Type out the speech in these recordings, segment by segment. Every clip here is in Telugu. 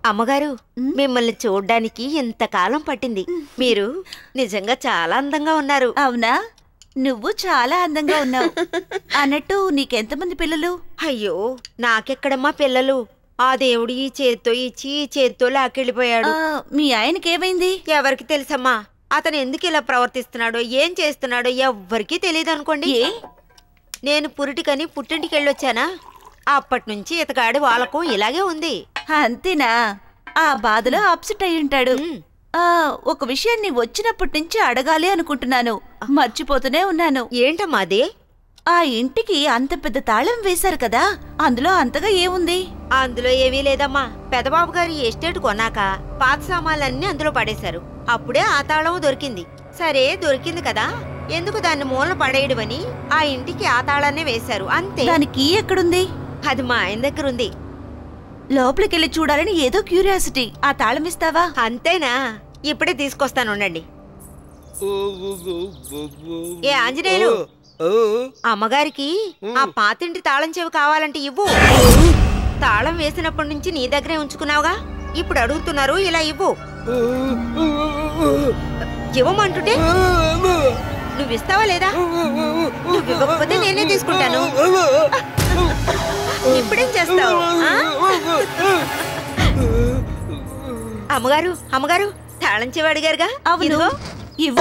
అమ్మగారు మిమ్మల్ని చూడ్డానికి ఇంతకాలం పట్టింది మీరు నిజంగా చాలా అందంగా ఉన్నారు అవునా నువ్వు చాలా అందంగా ఉన్నావు అన్నట్టు నీకెంతమంది పిల్లలు అయ్యో నాకెక్కడమ్మా పిల్లలు ఆ దేవుడు ఈ చేత్తో ఇచ్చి ఈ చేత్తో లాకెళ్ళిపోయాడు ఆ, మీ ఆయనకేమైంది ఎవరికి తెలుసమ్మా అతను ఎందుకు ఇలా ప్రవర్తిస్తున్నాడో ఏం చేస్తున్నాడో ఎవ్వరికీ తెలియదు అనుకోండి ఏ నేను పురిటికని పుట్టింటికి వెళ్ళొచ్చానా అప్పటి నుంచి ఇతగాడి వాళ్ళకు ఇలాగే ఉంది అంతేనా ఆ బాధలో అప్సెట్ అయి ఉంటాడు ఉమ్. ఆ ఒక విషయాన్ని వచ్చినప్పటి నుంచి అడగాలి అనుకుంటున్నాను మర్చిపోతూనే ఉన్నాను ఏంటమ్మా అది ఆ ఇంటికి అంత పెద్ద తాళం వేశారు కదా అందులో అంతగా ఏముంది అందులో ఏమీ లేదమ్మా పెదబాబు గారి ఎస్టేట్ కొన్నాక పాత సామాన్లన్నీ అందులో పడేశారు అప్పుడే ఆ తాళం దొరికింది సరే దొరికింది కదా ఎందుకు దాన్ని మూలన పడేయడమని ఆ ఇంటికి ఆ తాళాన్నే వేశారు అంతే దాని కీ ఎక్కడుంది అది మా ఆయన దగ్గర ఉంది లోపలికెళ్ళి చూడాలని ఏదో క్యూరియాసిటీ ఆ తాళం ఇస్తావా అంతేనా ఇప్పుడే తీసుకొస్తాను ఉండండి ఏ ఆంజనేయులు అమ్మగారికి ఆ పాతింటి తాళం చెవి కావాలంటే ఇవ్వు తాళం వేసినప్పటి నుంచి నీ దగ్గరే ఉంచుకున్నావుగా ఇప్పుడు అడుగుతున్నారు ఇలా ఇవ్వు ఇవ్వమంటుంటే నువ్వు ఇస్తావా లేదా నువ్వు ఇవ్వకపోతే నేనే తీసుకుంటాను ఇప్పుడేం చేస్తావు ఆ? అమ్మగారు అమ్మగారు తాళం చెవి అడిగారుగా అవును ఇదిగో. ఇవ్వు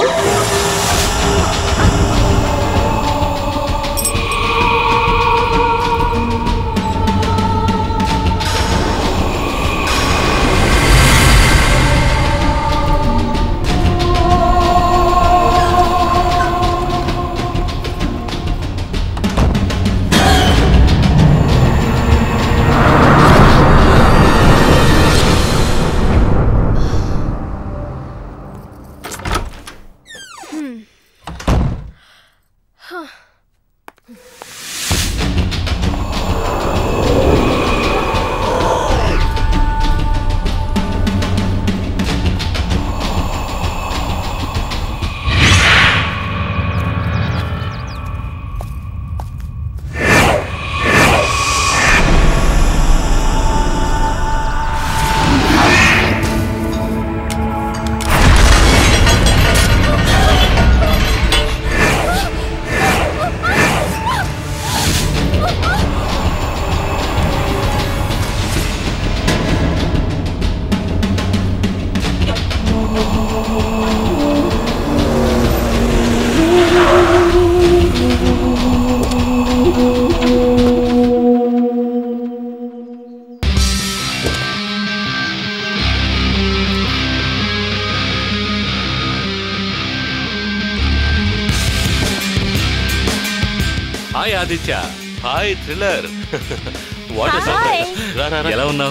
hi Aditya hi thriller what Hi. ఎలా ఉన్నావు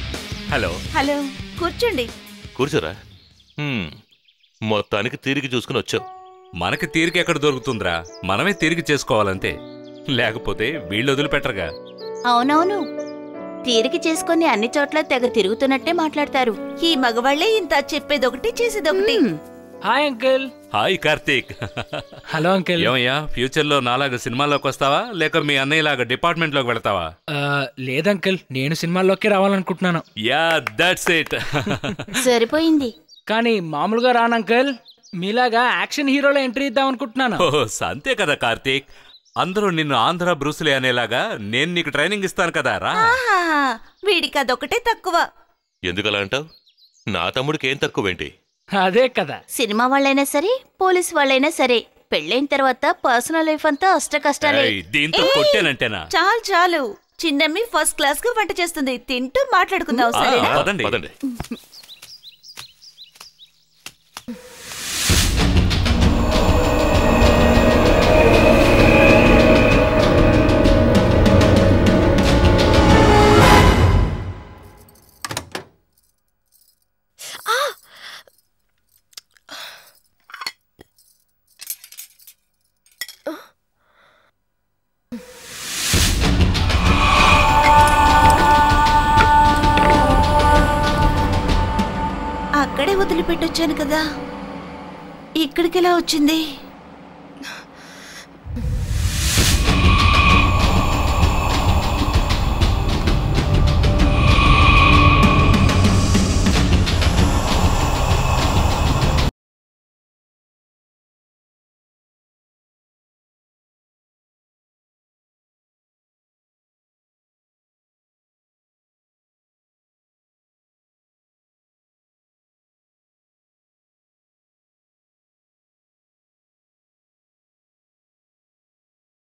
హలో హలో కూర్చోండి కూర్చోరా హ్మ్. మొత్తానికి తీరిగి చూసుకుని వచ్చావు మనకి తీరిక ఎక్కడ దొరుకుతుందిరా మనమే తీరిక చేసుకోవాలంతే లేకపోతే వీళ్ళు వదిలిపెట్టరుగా అవునవును తీరిక చేసుకొని అన్ని చోట్ల తెగ తిరుగుతున్నట్టే మాట్లాడతారు ఈ మగవాళ్లే ఇంత చెప్పేదొకటి చేసేదొకటి hi uncle hi Karthik hello uncle ఏమయ్యా ఫ్యూచర్ లో నాలాగా సినిమాలోకి వస్తావా లేక మీ అన్నయ్యలాగా డిపార్ట్మెంట్ లోకి వెళ్తావా ఆ, లేదు అంకుల్ నేను సినిమాల్లోకి రావాలనుకుంటున్నాను యా దట్స్ ఇట్ సరిపోయింది కానీ మామూలుగా రాను అంకుల్ మీలాగా యాక్షన్ హీరోలో ఎంట్రీ ఇద్దాం అనుకుంటున్నాను ఓ అంతే కదా కార్తీక్ అందరూ నిన్ను ఆంధ్ర బ్రూసులే అనేలాగా నేను నీకు ట్రైనింగ్ ఇస్తాను కదా రా ఆహాహా, వీడికి అదొకటే తక్కువ ఎందుకలా అంటావు నా తమ్ముడికి ఏం తక్కువేంటి అదే కదా సినిమా వాళ్ళైనా సరే పోలీస్ వాళ్ళైనా సరే పెళ్ళైన తర్వాత పర్సనల్ లైఫ్ అంతా అష్ట కష్టాలే ఏయ్, దీంతో కొట్టానంటేనా చాలు చాలు చిన్నమ్మి ఫస్ట్ క్లాస్ గా వంట చేస్తుంది తింటూ మాట్లాడుకుందాం ఆ, సరేనా పదండి పదండి అక్కడే వదిలిపెట్టొచ్చాను కదా ఇక్కడికి ఎలా వచ్చింది